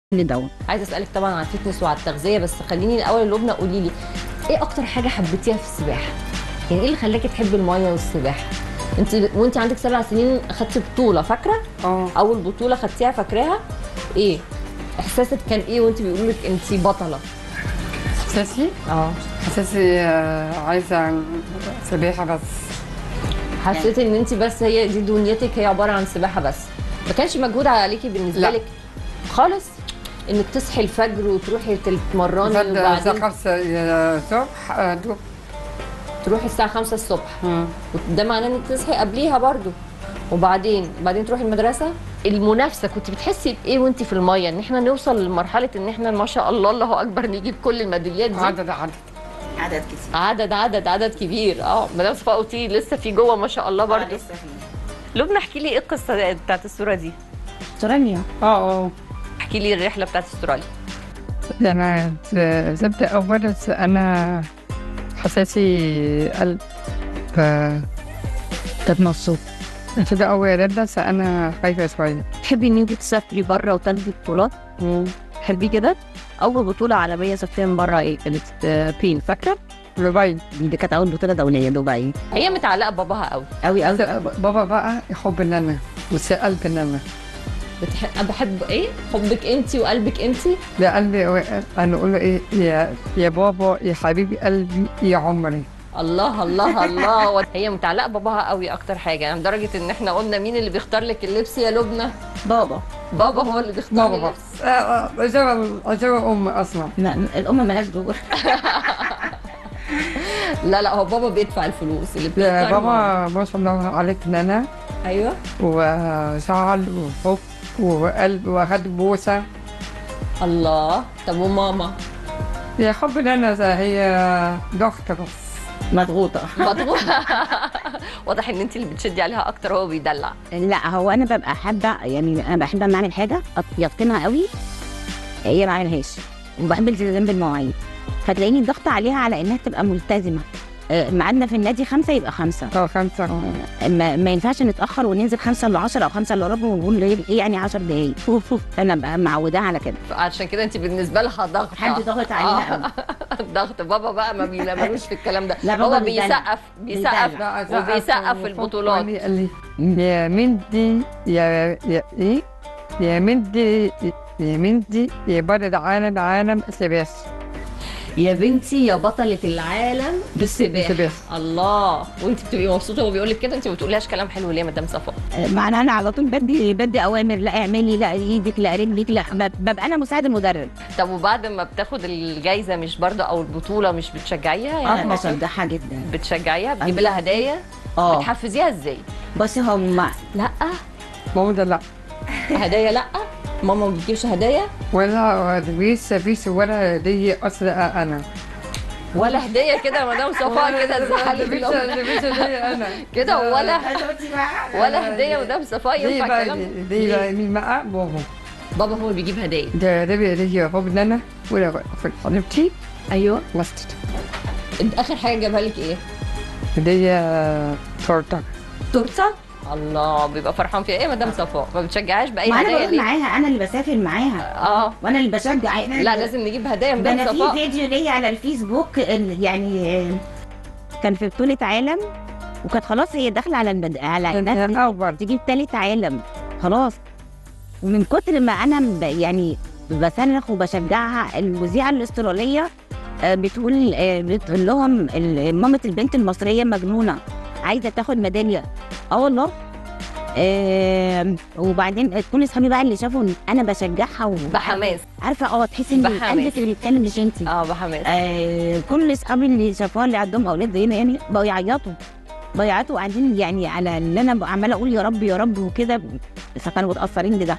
دوت عايزه اسالك طبعا عن الفتنس وعلى التغذيه بس خليني الاول لبنى قولي لي ايه اكتر حاجه حبيتيها في السباحه يعني ايه اللي خلاكي تحبي المايه والسباحه انت وانت عندك سبع سنين اخدتي بطوله فاكره اه اول بطوله خدتيها فاكراها ايه احساسك كان ايه وانت بيقولوا لك انت بطله احساسي اه احساسي آه، عايزه سباحه بس حسيتي ان انت بس هي دي دنيتك هي عباره عن سباحه بس ما كانش مجهود عليكي بالنسبه لا. لك خالص انك تصحي الفجر وتروحي تتمرني بعد الساعه وبعدين 5 الصبح آه، دوب تروحي الساعه 5 الصبح مم. ده معناه انك تصحي قبليها برضو وبعدين بعدين تروحي المدرسه المنافسه كنت بتحسي بايه وانت في الميه ان احنا نوصل لمرحله ان احنا ما شاء الله الله اكبر نجيب كل الميداليات دي عدد عدد عدد كتير عدد عدد عدد كبير اه مدام صفاء قلتي لي لسه في جوه ما شاء الله برضو لبنى احكي لي ايه القصه بتاعت الصوره دي استراليا اه اه احكي لي الرحله بتاعت استراليا انا زبدة اول انا حساسي قلب ف- تتنصت كده اول رده انا خايفه شويه تحبي ان انت تسافري بره وتاخدي بطولات تحبي كده اول بطوله عالميه سافرتيها من بره ايه كانت آه، فين فاكره دبي دي كانت اول بطوله دوليه دبي هي متعلقه بباباها قوي قوي قوي بابا بقى يحب ان انا وسألت ان انا بتح... بحب ايه حبك انت وقلبك انت ده قلبي انا اقول له ايه يا يا بابا يا حبيبي قلبي يا عمري الله الله الله هي متعلقه باباها قوي اكتر حاجه يعني لدرجه ان احنا قلنا مين اللي بيختار لك اللبس يا لبنى بابا بابا هو اللي بيختار بابا بقى اللبس أجرب أجرب أم أصلا لا الام مالهاش دور لا لا هو بابا بيدفع الفلوس اللي يا بيختار بابا ماما. ما شاء الله عليك نانا ايوه وزعل وحب وقلب واخد بوسة الله طب وماما يا حب نانا ده هي ضغط بس مضغوطه مضغوط واضح ان انت اللي بتشدي عليها اكتر هو بيدلع لا هو انا ببقى حابه يعني انا بحب لما اعمل حاجه يتقنها قوي هي ما عملهاش وبحب الالتزام بالمواعيد فتلاقيني ضغط عليها على انها تبقى ملتزمه آه، ميعادنا في النادي خمسة يبقى خمسة اه خمسة آه، ما, ما ينفعش نتأخر وننزل خمسة إلا عشرة أو خمسة إلا ربع ونقول ايه إيه يعني 10 دقايق أنا بقى معوداها على كده عشان كده انت بالنسبه لها ضغط حد ضغط عليها قوي ضغط بابا بقى ما بيلملوش في الكلام ده لا، بابا هو بيدلع. بيسقف بيسقف بيدلع. وبيسقف في البطولات قال لي يا مندي يا يا ايه يا مندي يا مندي يا بلد عالم عالم سباس يا بنتي يا بطلة العالم بالسباحة سباس الله وانت بتبقي مبسوطه وهو بيقول لك كده انت ما بتقوليهاش كلام حلو ليه يا مدام صفاء معناها أنا على طول بدي بدي أوامر لا اعملي لا إيدك لا رجلك لا بب- ببقى أنا مساعد المدرب طب وبعد ما بتاخد الجايزه مش برضه او البطوله مش بتشجعيها أنا يعني بشجعها جدا بتشجعيها بتجيبي لها هدايا اه بتحفزيها ازاي بصي هم لا ماما ده لا هدايا لا ماما ما بتجيبش هدايا ولا فيس فيس ولا دي اصل انا ولا هديه كده يا مدام صفاء كده تزعلي فيس بالأم. فيس دي انا كده ولا ولا هديه يا مدام صفاء دي ينفع بقى الكلام دي, ده؟ دي بقى مين بقى بابا بابا هو اللي بيجيب هدايا ده ده بقى دي حب نانا ولا في حبيبتي ايوه وسط اخر حاجه جابها لك ايه دي تورته تورته الله بيبقى فرحان فيها ايه يا مدام صفاء ما بتشجعهاش باي ما أنا هدايا بقول ليه معاها أنا اللي بسافر معاها اه وأنا اللي بشجع لا لازم نجيب هدايا يا ده مدام انا في صفاء فيديو ليا على الفيسبوك ال- يعني آه، كان في بطولة عالم وكانت خلاص هي داخلة على المد... على انها اكبر تجيب تالت عالم خلاص ومن كتر ما انا ب... يعني بصرخ وبشجعها المذيعة الاسترالية آه، بتقول آه، بتقول لهم ال- مامة البنت المصرية مجنونة عايزة تاخد ميدالية اه والله آه وبعدين كل اصحابي بقى اللي شافوا إن انا بشجعها و... بحماس عارفه اه تحسي ان بحماس. قلبك اللي بيتكلم مش انت اه بحماس آه كل اصحابي اللي شافوها اللي عندهم اولاد زينا يعني بقوا يعيطوا بقوا يعيطوا وقاعدين يعني على اللي انا عماله اقول يا رب يا رب وكده فكانوا متاثرين بده